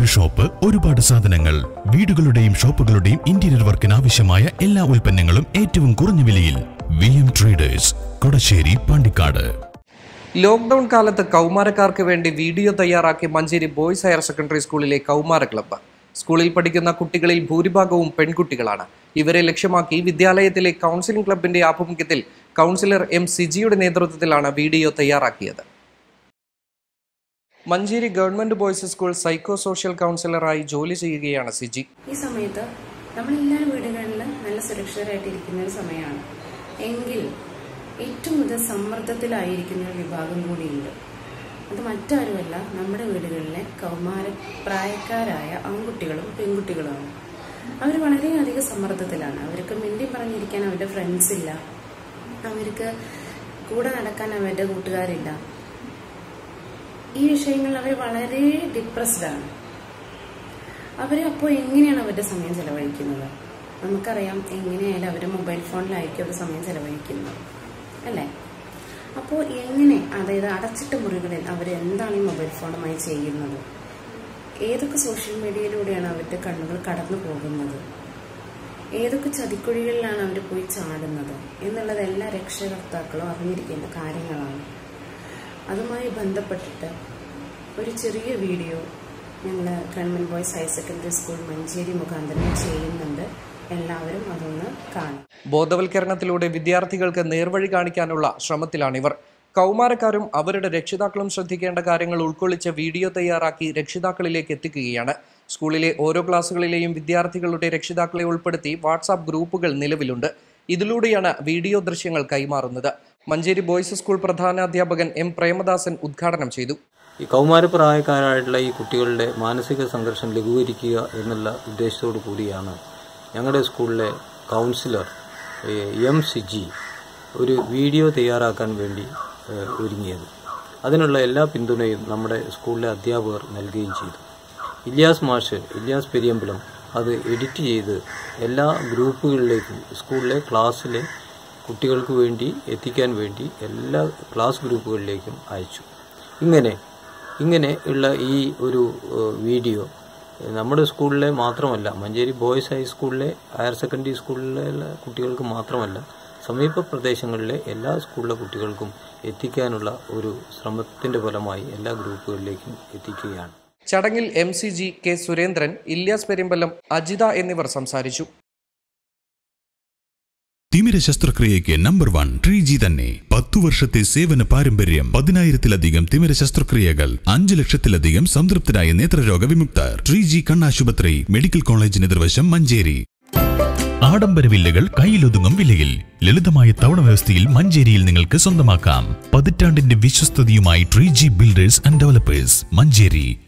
shop ഒരുപാട് സാധനങ്ങൾ വീടുകളുടെയും ഷോപ്പുകളുടെയും interior വർക്കിന് ആവശ്യമായ എല്ലാ ഉൽപ്പന്നങ്ങളും ഏറ്റവും കുറഞ്ഞ വിലയിൽ V M traders Kodasseri Pandikkad lockdown കാലത്ത് കൗമാരക്കാർക്ക് വേണ്ടി വീഡിയോ തയ്യാറാക്കി മഞ്ചേരി ബോയ്സ് ഹയർ സെക്കൻഡറി സ്കൂളിലെ കൗമാര ക്ലബ്ബ് സ്കൂളിൽ പഠിക്കുന്ന കുട്ടികളിൽ ഭൂരിഭാഗവും പെൺകുട്ടികളാണ് ഇവരെ ലക്ഷ്യമാക്കി വിദ്യാലയത്തിലെ കൗൺസിലിംഗ് ക്ലബിന്റെ ആഭിമുഖ്യത്തിൽ കൗൺസിലർ എം സിജിയുടെ നേതൃത്വത്തിലാണ് വീഡിയോ തയ്യാറാക്കിയത് Manjeri government boys school psycho social കൗൺസിലറായി ജോലി ചെയ്യുകയാണ് സിജി ഈ സമയത്ത് നമ്മളെല്ലാ വീടുകളിലും നല്ല സുരക്ഷിതരായിട്ട് ഇരിക്കുന്ന ഒരു സമയമാണ് എങ്കിൽ ഏറ്റവും കൂടുതൽ സമ്മർദ്ദത്തിലായിരിക്കുന്ന ഒരു വിഭാഗം കൂടിയുണ്ട് അത് മറ്റാരുമല്ല നമ്മുടെ വീടുകളിലെ കൗമാര പ്രായക്കാരായ ആൺകുട്ടികളും പെൺകുട്ടികളുമാണ് അവർ വളരെയധികം സമ്മർദ്ദത്തിലാണ് അവർക്ക് മിണ്ടി പറഞ്ഞിരിക്കാൻ അവരുടെ ഫ്രണ്ട്സ് ഇല്ല അവർക്ക് കൂടെ നടക്കാൻ അവരുടെ കൂട്ടുകാരില്ല ഈ വിഷയങ്ങളിൽ അവർ വളരെ ഡിപ്രസ്ഡ് ആണ് അവർ അപ്പോൾ എങ്ങനെയാണ് അവരുടെ സമയം ചെലവഴിക്കുന്നത് നമുക്കറിയാം എങ്ങനെയായാലും അവർ മൊബൈൽ ഫോണിലായിരിക്കും അവർ സമയം ചെലവഴിക്കുന്നത് അല്ലേ അപ്പോൾ എങ്ങനെ അതായത് അടച്ചിട്ട മുറികളിൽ അവർ എന്താണ് ഈ മൊബൈൽ ഫോണുമായി ചെയ്യുന്നത് ഏതൊക്കെ സോഷ്യൽ മീഡിയയിലൂടെയാണ് അവരുടെ കണ്ണുകൾ കടന്നു പോകുന്നത് ഏതൊക്കെ ചതിക്കുഴികളിലാണ് അവർ പോയി ചാടുന്നത് എന്നുള്ളത് എല്ലാ രക്ഷകർത്താക്കളും അറിഞ്ഞിരിക്കേണ്ട കാര്യങ്ങളാണ് അതുമായി ബന്ധപ്പെട്ടിട്ട് ഒരു ചെറിയ വീഡിയോ ഞങ്ങൾ government boys higher secondary school Manjeri മുഖാന്തരം ചെയ്യുന്നുണ്ട് എല്ലാവരും അതൊന്ന് കാണും ബോധവൽക്കരണത്തിലൂടെ വിദ്യാർത്ഥികൾക്ക് നേർവഴി കാണിക്കാനുള്ള ശ്രമത്തിലാണിവർ കൗമാരക്കാരും അവരുടെ രക്ഷിതാക്കളും ശ്രദ്ധിക്കേണ്ട കാര്യങ്ങൾ ഉൾക്കൊള്ളിച്ച വീഡിയോ തയ്യാറാക്കി രക്ഷിതാക്കളിലേക്ക് എത്തിക്കുകയാണ് സ്കൂളിലെ ഓരോ ക്ലാസ്സുകളിലെയും വിദ്യാർത്ഥികളുടെ രക്ഷിതാക്കളെ ഉൾപ്പെടുത്തി വാട്സാപ്പ് ഗ്രൂപ്പുകൾ നിലവിലുണ്ട് ഇതിലൂടെയാണ് വീഡിയോ ദൃശ്യങ്ങൾ കൈമാറുന്നത് മഞ്ചേരി ബോയ്സ് സ്കൂൾ പ്രധാനാധ്യാപകൻ എം പ്രേമദാസൻ ഉദ്ഘാടനം ചെയ്തു ഈ കൗമാരപ്രായക്കാരായിട്ടുള്ള ഈ കുട്ടികളുടെ മാനസിക സംഘർഷം ലഘൂകരിക്കുക എന്നുള്ള ഉദ്ദേശത്തോടു കൂടിയാണ് ഞങ്ങളുടെ സ്കൂളിലെ കൗൺസിലർ ഏ, എം സിജി ഒരു വീഡിയോ തയ്യാറാക്കാൻ വേണ്ടി ഏ, ഒരുങ്ങിയത് അതിനുള്ള എല്ലാ പിന്തുണയും നമ്മുടെ സ്കൂളിലെ അധ്യാപകർ നൽകുകയും ചെയ്തു ഇല്യാസ് മാഷ് ഇല്യാസ് പെരിയമ്പലം അത് എഡിറ്റ് ചെയ്ത് എല്ലാ ഗ്രൂപ്പുകളിലേക്കും സ്കൂളിലെ ക്ലാസ്സിലെ കുട്ടികൾക്ക് വേണ്ടി എത്തിക്കാൻ വേണ്ടി എല്ലാ ക്ലാസ് ഗ്രൂപ്പുകളിലേക്കും അയച്ചു ഇങ്ങനെ ഇങ്ങനെ ഉള്ള ഈ ഒരു ഏഹ്, വീഡിയോ ഏഹ്, നമ്മുടെ സ്കൂളിലെ മാത്രമല്ല മഞ്ചേരി ബോയ്സ് ഹൈസ്കൂളിലെ ഹയർ സെക്കൻഡറി സ്കൂളിലെ കുട്ടികൾക്ക് മാത്രമല്ല സമീപ പ്രദേശങ്ങളിലെ എല്ലാ സ്കൂളിലെ കുട്ടികൾക്കും എത്തിക്കാനുള്ള ഒരു ശ്രമത്തിന്റെ ഫലമായി എല്ലാ ഗ്രൂപ്പുകളിലേക്കും എത്തിക്കുകയാണ് ചടങ്ങിൽ M C G K Surendran Ilyas Perumbalam Ajitha എന്നിവർ സംസാരിച്ചു തിമിര ശസ്ത്രക്രിയയ്ക്ക് നമ്പർ വൺ ട്രീ ജി തന്നെ പത്തു വർഷത്തെ സേവന പാരമ്പര്യം പതിനായിരത്തിലധികം തിമിര ശസ്ത്രക്രിയകൾ അഞ്ചു ലക്ഷത്തിലധികം സംതൃപ്തരായ നേത്രരോഗ വിമുക്തർ ട്രീ ജി കണ്ണാശുപത്രി മെഡിക്കൽ കോളേജിന് എതിർവശം മഞ്ചേരി ആഡംബര വില്ലകൾ കയ്യിലൊതുങ്ങും വിലയിൽ ലളിതമായ തവണ വ്യവസ്ഥയിൽ മഞ്ചേരിയിൽ നിങ്ങൾക്ക് സ്വന്തമാക്കാം പതിറ്റാണ്ടിന്റെ വിശ്വസ്തതയുമായി tree G builders and developers Manjeri